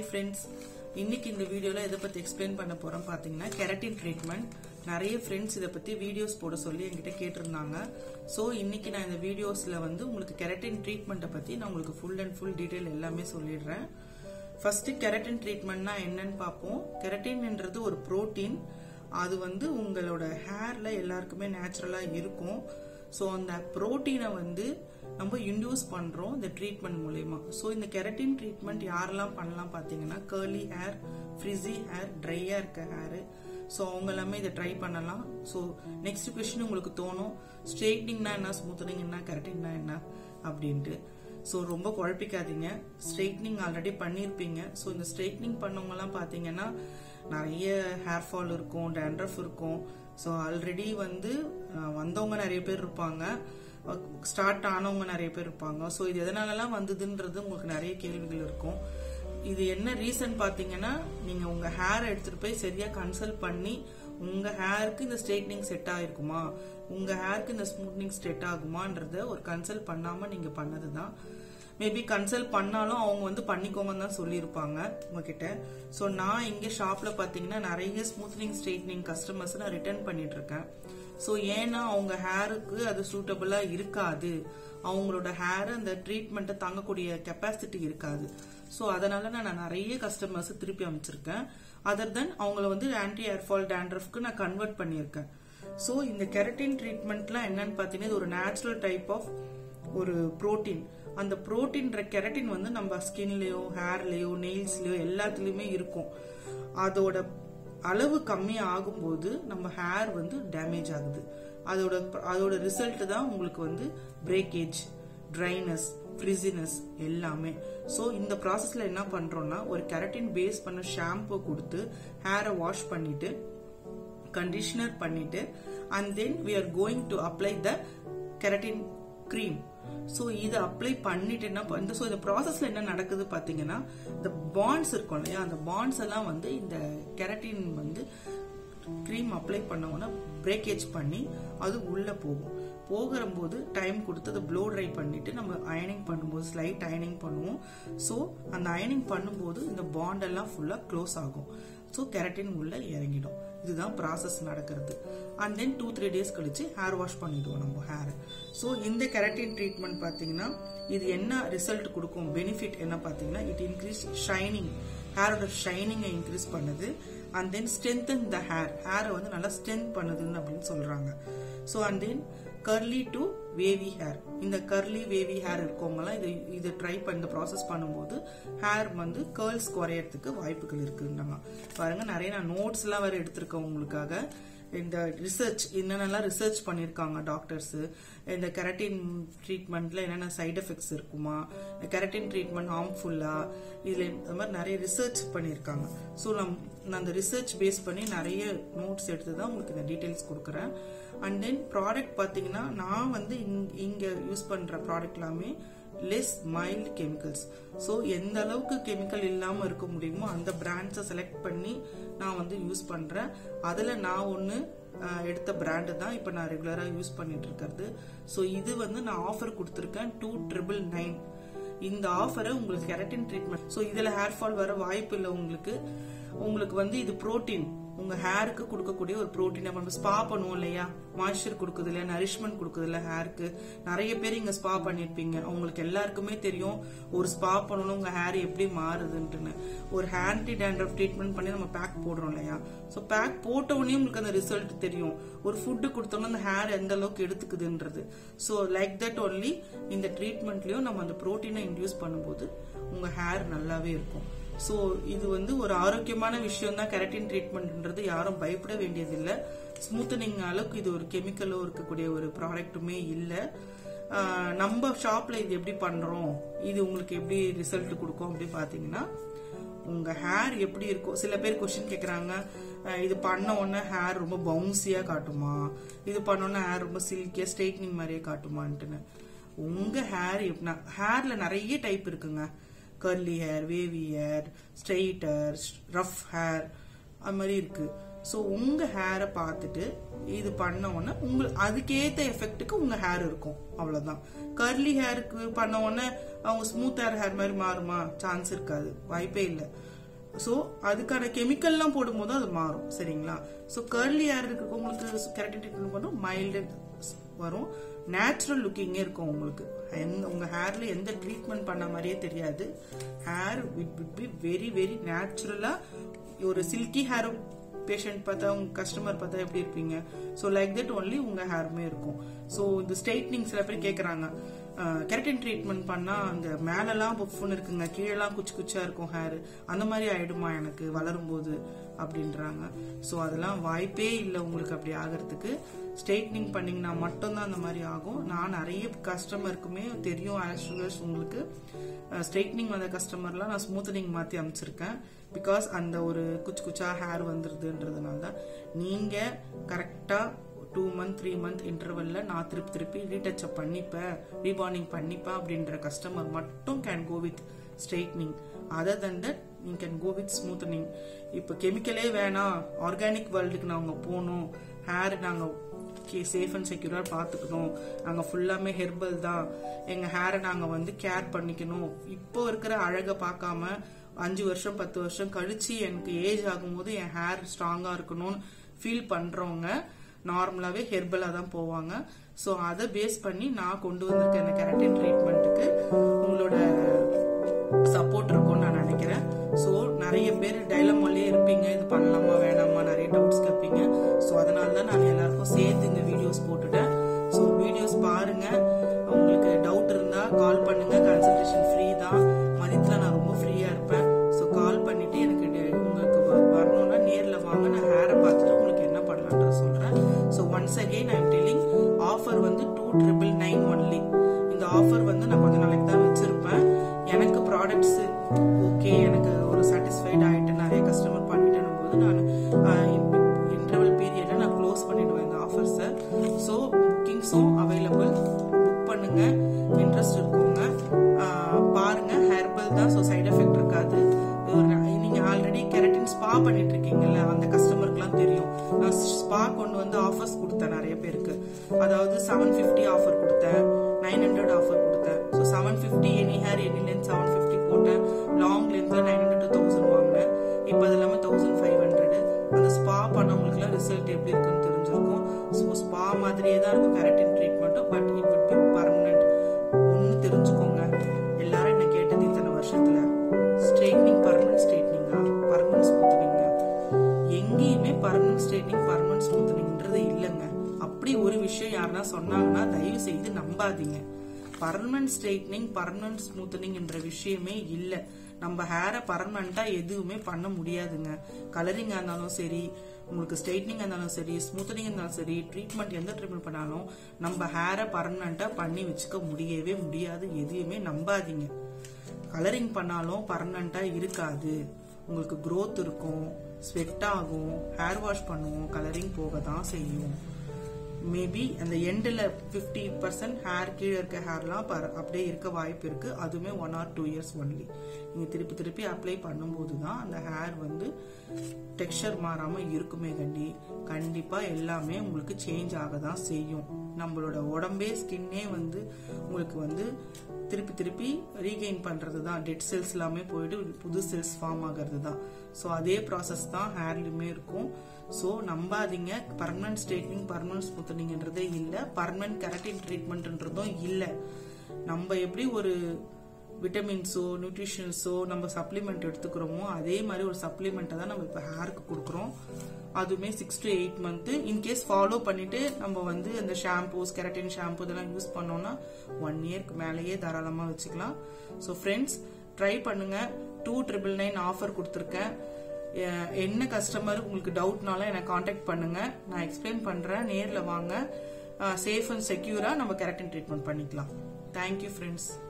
friends இன்னைக்கு இந்த வீடியோல எதை பத்தி எக்ஸ்பிளைன் பண்ண போறோம் பாத்தீங்கன்னா கெரட்டின் ட்ரீட்மெண்ட் நிறைய ஃப்ரெண்ட்ஸ் இதை பத்தி வீடியோஸ் போட சொல்லி என்கிட்ட கேட்டிருந்தாங்க ஸோ இன்னைக்கு நான் இந்த வீடியோஸ்ல வந்து உங்களுக்கு கெரட்டின் ட்ரீட்மெண்ட்டை பத்தி நான் உங்களுக்கு ஃபுல் அண்ட் ஃபுல் டீடைல் எல்லாமே சொல்லிடுறேன் ஃபர்ஸ்ட் கெரட்டின் ட்ரீட்மெண்ட்னா என்னன்னு பார்ப்போம் கெரட்டின்ன்றது ஒரு புரோட்டீன் அது வந்து உங்களோட ஹேர்ல எல்லாருக்குமே நேச்சுரலா இருக்கும் ஸோ அந்த புரோட்டீனை வந்து நம்ம இன்டியூஸ் பண்றோம் இந்த ட்ரீட்மெண்ட் மூலயமா ஸோ இந்த கெரட்டின் ட்ரீட்மெண்ட் யாரெல்லாம் பண்ணலாம் பார்த்தீங்கன்னா கேர்லி ஹேர் ஃப்ரிஸி ஹேர் ட்ரையா இருக்க ஹேர் ஸோ அவங்க எல்லாமே இதை ட்ரை பண்ணலாம் ஸோ நெக்ஸ்ட் கொஸ்டின் உங்களுக்கு தோணும் ஸ்ட்ரெயிட்னிங்னா என்ன ஸ்மூத்தனிங்னா கெரட்டின்னா என்ன அப்படின்ட்டு ஸோ ரொம்ப குழப்பிக்காதீங்க ஸ்ட்ரெயிட்னிங் ஆல்ரெடி பண்ணியிருப்பீங்க ஸோ இந்த ஸ்ட்ரெயிட்னிங் பண்ணவங்கலாம் பார்த்தீங்கன்னா நிறைய ஹேர் ஃபால் இருக்கும் டேண்ட்ரஃப் இருக்கும் ஸோ ஆல்ரெடி வந்து அஹ், வந்தவங்க நிறைய பேர் இருப்பாங்க ஸ்டார்ட் ஆனவங்க நிறைய பேர் இருப்பாங்க ஸோ இது எதனாலலாம் வந்ததுன்றது உங்களுக்கு நிறைய கேள்விகள் இருக்கும் இது என்ன ரீசன் பாத்தீங்கன்னா நீங்க உங்க ஹேர் எடுத்துட்டு போய் சரியா கன்சல்ட் பண்ணி உங்க ஹேருக்கு இந்த ஸ்ட்ரைட்னிங் செட் ஆயிருக்குமா உங்க ஹேருக்கு இந்த ஸ்மூத்னிங் செட் ஆகுமான்றத ஒரு கன்சல்ட் பண்ணாம நீங்க பண்ணதுதான் மேபி கன்சல்ட் பண்ணாலும் அவங்க வந்து பண்ணிக்கோங்கன்னு தான் சொல்லியிருப்பாங்க உங்ககிட்ட ஸோ நான் இங்கே ஷாப்ல பார்த்தீங்கன்னா நிறைய ஸ்மூத்னிங் ஸ்ட்ரைட்னிங் கஸ்டமர்ஸ் நான் ரிட்டர்ன் பண்ணிட்டு இருக்கேன் ஸோ ஏன்னா அவங்க ஹேருக்கு அது சூட்டபிளா இருக்காது அவங்களோட ஹேர் அந்த ட்ரீட்மெண்ட்டை தாங்கக்கூடிய கெப்பாசிட்டி இருக்காது ஸோ அதனால நான் நிறைய கஸ்டமர்ஸ் திருப்பி அமைச்சிருக்கேன் அதர் தென் அவங்கள வந்து ஆன்டி ஏர்ஃபால் டேண்ட்ரஃப்க்கு நான் கன்வெர்ட் பண்ணியிருக்கேன் ஸோ இந்த கெரட்டின் ட்ரீட்மெண்ட்லாம் என்னன்னு பார்த்தீங்கன்னா இது ஒரு நேச்சுரல் டைப் ஆஃப் ஒரு புரோட்டீன் அந்த புரோட்டீன்ற கெரட்டின் வந்து நம்ம ஸ்கின்லயோ ஹேர்லயோ நெயில்ஸ்லயோ எல்லாத்துலயுமே இருக்கும் அதோட அளவு கம்மி ஆகும்போது நம்ம ஹேர் வந்து டேமேஜ் ஆகுது அதோட அதோட ரிசல்ட் தான் உங்களுக்கு வந்து பிரேக்கேஜ் ட்ரைனஸ் ஃப்ரிசினஸ் எல்லாமே ஸோ இந்த ப்ராசஸ்ல என்ன பண்றோம்னா ஒரு கெரட்டின் பேஸ் பண்ண ஷாம்பு கொடுத்து ஹேரை வாஷ் பண்ணிட்டு கண்டிஷனர் பண்ணிட்டு and then we are going to apply the keratin cream so இதை அப்ளை பண்ணிட்டு என்ன பண்ண ஸோ இந்த ப்ராசஸ்ல என்ன நடக்குது பார்த்தீங்கன்னா இந்த பாண்ட்ஸ் இருக்கும் இல்லையா அந்த பாண்ட்ஸ் எல்லாம் வந்து இந்த கெரட்டின் வந்து க்ரீம் அப்ளை பண்ணோன்னா பிரேக்கேஜ் பண்ணி அது உள்ள போகும் போகிறம்போது டைம் கொடுத்து அதை ப்ளோ ட்ரை பண்ணிட்டு நம்ம அயனிங் பண்ணும்போது ஸ்லைட் அயனிங் பண்ணுவோம் ஸோ அந்த அயனிங் பண்ணும்போது இந்த பாண்ட் எல்லாம் ஃபுல்லாக க்ளோஸ் ஆகும் ஸோ கெரட்டின் உள்ள இறங்கிடும் இதுதான் ப்ராசஸ் நடக்கிறது and then two three days கழிச்சு ஹேர் வாஷ் பண்ணிடுவோம் நம்ம ஹேர் ஸோ இந்த கெரட்டின் ட்ரீட்மெண்ட் பார்த்தீங்கன்னா இது என்ன ரிசல்ட் கொடுக்கும் பெனிஃபிட் என்ன பார்த்தீங்கன்னா இட் இன்க்ரீஸ் ஷைனிங் ஹேரோட ஷைனிங்கை இன்க்ரீஸ் பண்ணுது and then strengthen the hair ஹேரை வந்து நல்லா ஸ்ட்ரென்த் பண்ணுதுன்னு அப்படின்னு சொல்றாங்க so and then curly to wavy hair இந்த கர்லி வேவி ஹேர் இருக்கவங்கலாம் இது இதை ட்ரை பண்ண இந்த ப்ராசஸ் பண்ணும்போது ஹேர் வந்து கேர்ள்ஸ் குறையறதுக்கு வாய்ப்புகள் இருக்குன்றாங்க பாருங்க நிறைய நான் நோட்ஸ் எல்லாம் வேற எடுத்திருக்கேன் உங்களுக்காக இந்த ரிசர்ச் என்னென்னலாம் ரிசர்ச் பண்ணியிருக்காங்க டாக்டர்ஸ் இந்த கெரட்டின் ட்ரீட்மெண்ட்ல என்னென்ன சைடு எஃபெக்ட்ஸ் இருக்குமா கெரட்டின் ட்ரீட்மெண்ட் ஹார்ம்ஃபுல்லா இதுல இந்த மாதிரி நிறைய ரிசர்ச் பண்ணியிருக்காங்க ஸோ நம் நான் அந்த ரிசர்ச் பேஸ் பண்ணி நிறைய நோட்ஸ் எடுத்து தான் உங்களுக்கு இந்த டீட்டெயில்ஸ் கொடுக்குறேன் அண்ட் தென் ப்ராடக்ட் பார்த்தீங்கன்னா நான் வந்து இங்க- இங்க யூஸ் பண்ற ப்ராடக்ட் எல்லாமே லெஸ் மைல்டு கெமிக்கல்ஸ் ஸோ எந்த அளவுக்கு கெமிக்கல் இல்லாமல் இருக்க முடியுமோ அந்த பிராண்ட்ஸை செலக்ட் பண்ணி நான் வந்து யூஸ் பண்றேன் அதில் நான் ஒன்று எடுத்த பிராண்டு தான் இப்போ நான் ரெகுலராக யூஸ் பண்ணிட்டு இருக்கிறது ஸோ இது வந்து நான் ஆஃபர் கொடுத்துருக்கேன் டூ ட்ரிபிள் நைன் இந்த ஆஃபரை உங்களுக்கு கெரட்டின் ட்ரீட்மெண்ட் ஸோ இதில் ஹேர் ஃபால் வர வாய்ப்பு இல்லை உங்களுக்கு உங்களுக்கு வந்து இது புரோட்டீன் உங்க ஹேருக்கு கொடுக்கக்கூடிய ஒரு புரோட்டீன் நம்ம ஸ்பா பண்ணுவோம் இல்லையா மாய்ஸ்சர் கொடுக்குது இல்லையா நரிஷ்மெண்ட் கொடுக்குது இல்ல ஹேருக்கு நிறைய பேர் இங்க ஸ்பா பண்ணிருப்பீங்க உங்களுக்கு எல்லாருக்குமே தெரியும் ஒரு ஸ்பா பண்ணணும் உங்க ஹேர் எப்படி மாறுதுன்ட்டுன்னு ஒரு ஹேண்டி டேண்ட்ரஃப் ட்ரீட்மெண்ட் பண்ணி நம்ம பேக் போடுறோம் இல்லையா ஸோ பேக் போட்ட உடனே உங்களுக்கு அந்த ரிசல்ட் தெரியும் ஒரு ஃபுட்டு கொடுத்தோம்னா அந்த ஹேர் எந்த அளவுக்கு எடுத்துக்குதுன்றது ஸோ லைக் தட் ஒன்லி இந்த ட்ரீட்மெண்ட்லயும் நம்ம அந்த புரோட்டீனை இன்டியூஸ் பண்ணும்போது உங்க ஹேர் நல்லாவே இருக்கும் ஸோ இது வந்து ஒரு ஆரோக்கியமான விஷயம் தான் கெரட்டின் ட்ரீட்மெண்ட்ன்றது யாரும் பயப்பட வேண்டியதில்லை ஸ்மூத்தனிங் அளவுக்கு இது ஒரு கெமிக்கலோ இருக்கக்கூடிய ஒரு ப்ராடக்ட்டுமே இல்லை நம்ம ஷாப்ல இது எப்படி பண்றோம் இது உங்களுக்கு எப்படி ரிசல்ட் கொடுக்கும் அப்படி பாத்தீங்கன்னா உங்க ஹேர் எப்படி இருக்கும் சில பேர் கொஸ்டின் கேக்குறாங்க அஹ், இது பண்ண உடனே ஹேர் ரொம்ப பவுன்சியா காட்டுமா இது பண்ண உடனே ஹேர் ரொம்ப சில்கியா ஸ்ட்ரைட்னிங் மாதிரியே காட்டுமான்ட்டுன்னு உங்க ஹேர் எப்படின்னா ஹேர்ல நிறைய டைப் இருக்குங்க curly hair wavy hair straighter rough hair அது மாதிரி இருக்கு ஸோ உங்க ஹேரை பார்த்துட்டு இது பண்ண உடனே உங்களுக்கு அதுக்கேத்த எஃபெக்ட்டுக்கு உங்க ஹேர் இருக்கும் அவ்வளவுதான் கர்லி ஹேருக்கு பண்ண உடனே அவங்க ஸ்மூத் ஹேர் ஹேர் மாதிரி மாறுமா சான்ஸ் இருக்காது வாய்ப்பே இல்லை ஸோ அதுக்கான கெமிக்கல்லாம் போடும்போது அது மாறும் சரிங்களா ஸோ கர்லி ஹேர் இருக்கிறவங்களுக்கு கெரட்டின் ட்ரீட்மெண்ட் பண்ணும் மைல்டு வரும் நேச்சுரல் லுக்கிங்கே இருக்கும் உங்களுக்கு எந்த உங்க ஹேர்ல எந்த ட்ரீட்மெண்ட் பண்ண மாதிரியே தெரியாது hair it will be very very நேச்சுரலா ஒரு சில்கி ஹேர் பேஷண்ட் பார்த்தா உங்க கஸ்டமர் பார்த்தா எப்படி இருப்பீங்க ஸோ லைக் தட் ஒன்லி உங்க ஹேருமே இருக்கும் ஸோ இந்த ஸ்ட்ரைட்னிங் சில பேர் கேட்குறாங்க கெரட்டின் ட்ரீட்மெண்ட் பண்ணா அந்த மேலெல்லாம் புஃப்னு இருக்குங்க கீழெல்லாம் குச்சி குச்சா இருக்கும் ஹேர் அந்த மாதிரி ஆயிடுமா எனக்கு வளரும் போது அப்படின்றாங்க ஸோ அதெல்லாம் வாய்ப்பே இல்லை உங்களுக்கு அப்படி ஆகிறதுக்கு ஸ்ட்ரைட்னிங் பண்ணீங்கன்னா மட்டும்தான் அந்த மாதிரி ஆகும் நான் நிறைய கஸ்டமருக்குமே தெரியும் ஆஸ் உங்களுக்கு ஸ்ட்ரைட்னிங் வந்த கஸ்டமர்லாம் நான் ஸ்மூத்தனிங் மாற்றி அமைச்சிருக்கேன் பிகாஸ் அந்த ஒரு குச்சி குச்சா ஹேர் வந்துருதுன்றதுனால தான் நீங்கள் கரெக்டாக டூ மந்த் த்ரீ மந்த் இன்டர்வல்ல நான் திருப்பி திருப்பி ரீடச் அப் பண்ணிப்பேன் ரீபார்னிங் பண்ணிப்பேன் அப்படின்ற கஸ்டமர் மட்டும் can go with straightening other than that நீ கேன் கோ வித் ஸ்மூத்தனிங் இப்போ கெமிக்கலே வேணாம் ஆர்கானிக் வேர்ல்டுக்கு நாங்கள் போகணும் ஹேர் நாங்கள் சேஃப் அண்ட் செக்யூரா பார்த்துக்கணும் நாங்கள் ஃபுல்லாமே ஹெர்பல் தான் எங்கள் ஹேரை நாங்கள் வந்து கேர் பண்ணிக்கணும் இப்போ இருக்கிற அழகை பார்க்காம அஞ்சு வருஷம் பத்து வருஷம் கழிச்சு எனக்கு ஏஜ் ஆகும்போது என் ஹேர் ஸ்ட்ராங்கா இருக்கணும்னு ஃபீல் பண்றவங்க நார்மலாவே ஹெர்பலா தான் போவாங்க ஸோ அதை பேஸ் பண்ணி நான் கொண்டு வந்திருக்க இந்த கெரட்டின் ட்ரீட்மெண்ட்டுக்கு உங்களோட சப்போர்ட் இருக்கும்னு நான் நினைக்கிறேன் ஸோ நிறைய பேர் டைலமாலே இருப்பீங்க இது பண்ணலாமா வேணாமா நிறைய டவுட்ஸ் கேட்பீங்க ஸோ அதனால தான் நான் எல்லாருக்கும் சேர்த்து இந்த வீடியோஸ் போட்டுட்டேன் ஸோ வீடியோஸ் பாருங்க உங்களுக்கு டவுட் இருந்தா கால் பண்ணுங்க கன்சல்டேஷன் ஃப்ரீ தான் மதியத்தில் நான் ரொம்ப ஃப்ரீயா இருப்பேன் ஸோ கால் பண்ணிட்டு எனக்கு டி- உங்களுக்கு வ- வரணும்னா நேர்ல வாங்க நான் ஹேரை பார்த்துட்டு உங்களுக்கு என்ன பண்ணலான்ற சொல்றேன் so once again I am telling offer வந்து டூ ட்ரிபிள் நைன் ஒன்லி இந்த ஆஃபர் வந்து நான் கொஞ்ச நாளைக்கு தான் வச்சிருப்பேன் எனக்கு ப்ராடக்ட்ஸ் ஓகே எனக்கு ஒரு சாட்டிஸ்ஃபைட் ஆயிட்டு நிறைய கஸ்டமர் பண்ணிட்டேன் போது நான் இன்டர்வல் பீரியட்ல நான் க்ளோஸ் பண்ணிடுவேன் இந்த ஆஃபர்ஸை ஸோ புக்கிங்ஸும் அவைலபிள் புக் பண்ணுங்க இன்ட்ரெஸ்ட் இருக்கவங்க ஆஹ் பாருங்க ஹெர்பல் தான் ஸோ சைடு எஃபெக்ட் இருக்காது ஒரு ந- நீங்க ஆல்ரெடி கெரட்டின் ஸ்பா பண்ணிட்டு இருக்கீங்கல்ல அந்த கஸ்டமருக்குலாம் தெரியும் நான் ஸ்பா கொண்டு வந்து ஆஃபர்ஸ் கொடுத்தேன் நிறைய பேருக்கு அதாவது செவன் ஃபிஃப்டி ஆஃபர் கொடுத்தேன் நைன் ஹண்ட்ரட் ஆஃபர் கொடுத்தேன் so seven fifty any hair any length seven fifty போட்டேன் லாங் லென்த்ல நைன் ஹண்ட்ரட் டு தௌசண்ட் வாங்கினேன் இப்போ அது இல்லாமல் தௌசண்ட் ஃபைவ் ஹண்ட்ரட் அந்த ஸ்பா பண்ணவங்களுக்குலாம் ரிசல்ட் எப்படி இருக்குன்னு தெரிஞ்சிருக்கும் ஸோ ஸ்பா மாதிரியே தான் இருக்கும் கெரட்டின் ட்ரீட்மெண்ட்டும் but it would be permanent ஒன்று தெரிஞ்சுக்கோங்க எல்லாரும் என்ன கேட்டது இத்தனை வருஷத்துல ஸ்ட்ரைட்னிங் பர்மனன்ட் ஸ்ட்ரைட்னிங்கா பர்மனன்ட் ஸ்மூத்தனிங்கா எங்கேயுமே பர்மனன்ட் ஸ்ட்ரைட்னிங் பர்மனன்ட் ஸ்மூத்தனிங்ன்றது இல்லைங்க அப்படி ஒரு விஷயம் யாருன்னா சொன்னாங்கன்னா தயவு செய்து நம்பாதீங்க பர்மனன்ட் ஸ்ட்ரைட்னிங் பர்மனன்ட் ஸ்மூத்தனிங் என்ற விஷயமே இல்ல நம்ம ஹேரை பர்மனண்டா எதுவுமே பண்ண முடியாதுங்க கலரிங்கா இருந்தாலும் சரி உங்களுக்கு ஸ்ட்ரைட்னிங் இருந்தாலும் சரி ஸ்மூத்தனிங் இருந்தாலும் சரி ட்ரீட்மெண்ட் எந்த ட்ரீட்மெண்ட் பண்ணாலும் நம்ம ஹேரை பர்மனண்டா பண்ணி வச்சுக்க முடியவே முடியாது எதையுமே நம்பாதீங்க கலரிங் பண்ணாலும் பர்மனண்டா இருக்காது உங்களுக்கு growth இருக்கும் ஸ்வெட் ஆகும் ஹேர் வாஷ் பண்ணுவோம் கலரிங் போக தான் செய்யும் மேபி அந்த எண்டில் ஃபிஃப்டி பர்சன்ட் ஹேர் கீழே இருக்க ஹேர்லாம் பர- அப்படியே இருக்க வாய்ப்பு இருக்கு அதுவுமே one or two years only நீங்கள் திருப்பி திருப்பி அப்ளை பண்ணும்போது தான் அந்த ஹேர் வந்து டெக்ஸ்சர் மாறாம இருக்குமே கண்டி கண்டிப்பா எல்லாமே உங்களுக்கு சேஞ்ச் ஆக தான் செய்யும் நம்மளோட உடம்பே ஸ்கின்னே வந்து உங்களுக்கு வந்து திருப்பி திருப்பி ரீகெயின் பண்றது தான் டெட் செல்ஸ் எல்லாமே போயிட்டு புது செல்ஸ் ஃபார்ம் ஆகிறது தான் ஸோ அதே ப்ராசஸ் தான் ஹேர்லையுமே இருக்கும் ஸோ நம்பாதீங்க பர்மனன்ட் ஸ்ட்ரைட்னிங் பர்மனன்ட் ஸ்மூத்தனிங்ன்றதே இல்லை பர்மனன்ட் கெரட்டின் ட்ரீட்மெண்ட்ன்றதும் இல்லை நம்ம எப்படி ஒரு விட்டமின்ஸோ நியூட்ரிஷன்ஸோ நம்ம சப்ளிமெண்ட் எடுத்துக்கிறோமோ அதே மாதிரி ஒரு சப்ளிமெண்ட்டை தான் நம்ம இப்போ ஹேருக்கு கொடுக்குறோம் அதுவுமே six to eight month in case follow பண்ணிட்டு நம்ம வந்து அந்த ஷாம்பூஸ் கெரட்டின் ஷாம்பு இதெல்லாம் யூஸ் பண்ணோம்னா ஒன் இயர்க்கு மேலேயே தாராளமாக வச்சுக்கலாம் ஸோ ஃப்ரெண்ட்ஸ் ட்ரை பண்ணுங்க டூ ட்ரிபிள் நைன் ஆஃபர் கொடுத்துருக்கேன் எ- என்ன கஸ்டமர் உங்களுக்கு டவுட்னாலும் என்னை காண்டாக்ட் பண்ணுங்க நான் எக்ஸ்பிளைன் பண்றேன் நேர்ல வாங்க சேஃப் அண்ட் செக்யூரா நம்ம கெரட்டின் ட்ரீட்மெண்ட் பண்ணிக்கலாம் தேங்க்யூ ஃப்ரெண்ட்ஸ்